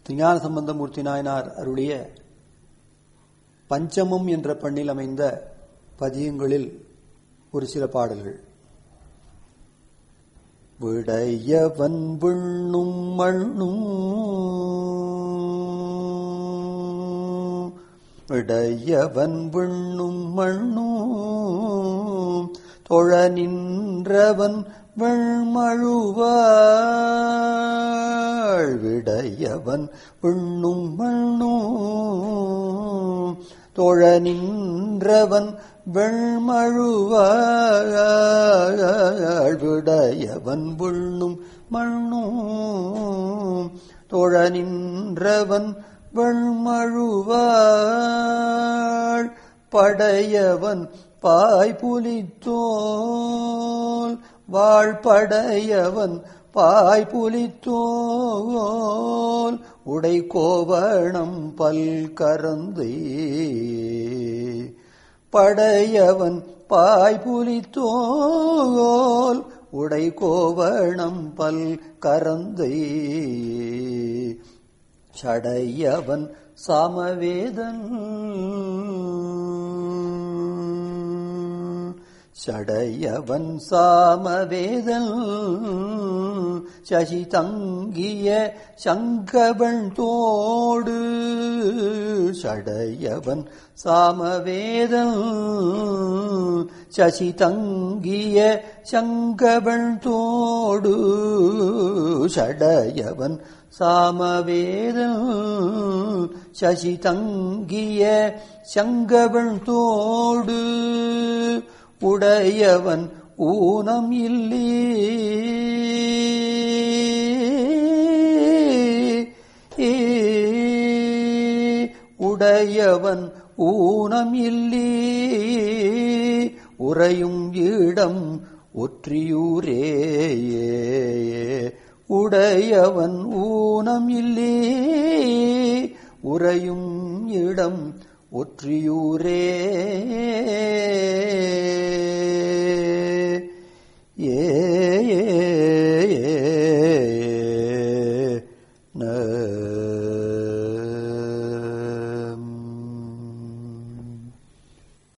திருஞான சம்பந்தமூர்த்தி நாயனார் அருளிய பஞ்சமம் என்ற பண்ணில் அமைந்த பதியங்களில் ஒரு சில பாடல்கள் விடையவன் விண்ணும் மண்ணும் விடையவன் விண்ணும் மண்ணும் தொழ நின்றவன் வெண்மழுவாள் விடையவன் விண்ணும் மண்ணும் தொழ நின்றவன் வெண்மழுவாள் விடையவன் விண்ணும் மண்ணும் தொழ நின்றவன் வெண்மழுவாள் படையவன் பாய்புலித்தோல் வாழ்படையவன் பாய்புலித்தோல் உடை கோவணம் பல்கரந்தை படையவன் பாய்புலித்தோல் உடை கோவணம் பல் கரந்தை சடையவன் சாமவேதன் சடையவன் சாமவேதன் சசி தங்கிய சங்கவன் தோடு சடையவன் சாமவேதன் சசி தங்கிய சங்கவன் தோடு சடையவன் சாமவேதன் சசி தங்கிய சங்கவன் தோடு உடையவன் ஊனம் இல்லே உடையவன் ஊனம் இல்லே உறையும் இடம் ஒற்றியூரே உடையவன் ஊனம் இல்லே உறையும் இடம் ஒற்றியூரே ஏ